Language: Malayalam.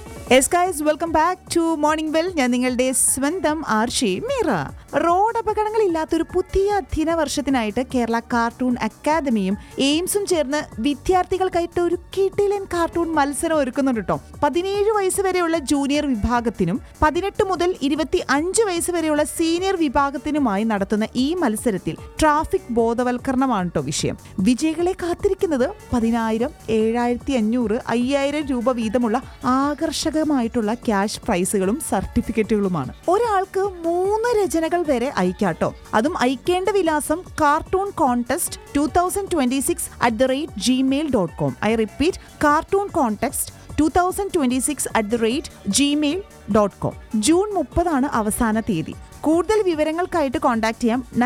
S guys welcome back to morning well ഞാൻ നിങ്ങളുടെ സ്വന്തം ആർഷി മീറ റോഡ് അപകടങ്ങളില്ലാത്തൊരു പുതിയ അധ്യയന വർഷത്തിനായിട്ട് കേരള കാർട്ടൂൺ അക്കാദമിയും എയിംസും ചേർന്ന് വിദ്യാർത്ഥികൾക്കായിട്ട് ഒരു കിടിലൻ കാർട്ടൂൺ മത്സരം ഒരുക്കുന്നുണ്ട് കേട്ടോ പതിനേഴ് വയസ്സ് വരെയുള്ള ജൂനിയർ വിഭാഗത്തിനും പതിനെട്ട് മുതൽ ഇരുപത്തി അഞ്ച് വയസ്സ് വരെയുള്ള സീനിയർ വിഭാഗത്തിനുമായി നടത്തുന്ന ഈ മത്സരത്തിൽ ട്രാഫിക് ബോധവൽക്കരണമാണ് കേട്ടോ വിഷയം വിജയികളെ കാത്തിരിക്കുന്നത് പതിനായിരം ഏഴായിരത്തി അഞ്ഞൂറ് അയ്യായിരം രൂപ വീതമുള്ള ആകർഷകമായിട്ടുള്ള ക്യാഷ് പ്രൈസുകളും സർട്ടിഫിക്കറ്റുകളുമാണ് ഒരാൾക്ക് മൂന്ന് രചനകൾ വരെ അയക്കാട്ടോ അതും അയക്കേണ്ട വിലാസം cartoon contest two thousand twenty six at the rate Gmail dot com I repeat cartoon contest two thousand twenty six at the rate Gmail dot com June മുപ്പതാണ് അവസാന തീയതി കൂടുതൽ വിവരങ്ങൾക്കായിട്ട് കോൺടാക്ട് ചെയ്യാം